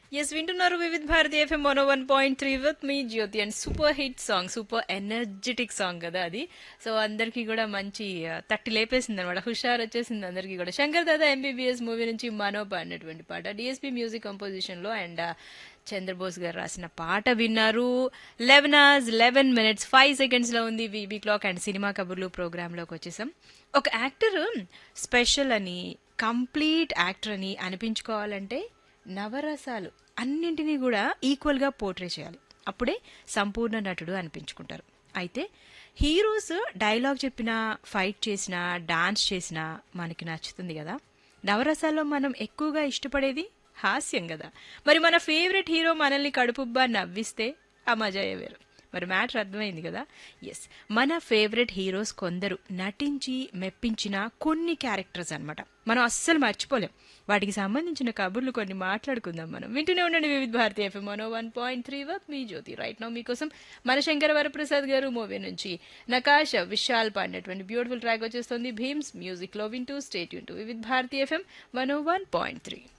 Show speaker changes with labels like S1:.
S1: yes వింటున్నారు Vividh Bharati FM one one point three with మీ Jyothi and super hit song super energetic song కదా అది so అందరికీ కూడా మంచి ఆ, తట్టి లేపేసింది అనమాట హుషార్ వచ్చేసింది అందరికీ కూడా శంకర్ దాదా ఎంబీబీఎస్ మూవీ నుంచి మనో పాడినటువంటి పాట డిఎస్పీ మ్యూజిక్ కంపోజిషన్ లో అండ్ చంద్రబోస్ గారు రాసిన పాట విన్నారు eleven hours eleven minutes five seconds లో ఉంది వీబీ క్లాక్ అండ్ సినిమా కబుర్లు ప్రోగ్రామ్ లోకి వచ్చేసాం ఒక యాక్టర్ స్పెషల్ అని కంప్లీట్ యాక్టర్ అని అనిపించుకోవాలంటే నవరసాలు అన్నింటినీ కూడా ఈక్వల్గా పోర్ట్రే చేయాలి అప్పుడే సంపూర్ణ నటుడు అనిపించుకుంటారు అయితే హీరోస్ డైలాగ్ చెప్పినా ఫైట్ చేసినా డాన్స్ చేసినా మనకి నచ్చుతుంది కదా నవరసాల్లో మనం ఎక్కువగా ఇష్టపడేది హాస్యం కదా మరి మన ఫేవరెట్ హీరో మనల్ని కడుపుబ్బా నవ్విస్తే ఆ మజాయే వేరు మరి మ్యాటర్ అర్థమైంది కదా ఎస్ మన ఫేవరెట్ హీరోస్ కొందరు నటించి మెప్పించిన కొన్ని క్యారెక్టర్స్ అన్నమాట మనం అస్సలు మర్చిపోలేం వాటికి సంబంధించిన కబుర్లు కొన్ని మాట్లాడుకుందాం మనం వింటూనే ఉండండి వివిధ భారతి ఎఫ్ఎం మనో వన్ పాయింట్ త్రీ వర్క్ మీ జ్యోతి రైట్ నో మీకోసం మన శంకర వరప్రసాద్ గారు మూవీ నుంచి నకాష్ విశాల్ పాడినటువంటి బ్యూటిఫుల్ ట్రాక్ వచ్చేస్తుంది భీమ్స్ మ్యూజిక్ లో వింటూ స్టేట్ యూన్ to Vividha Bharati FM one one point three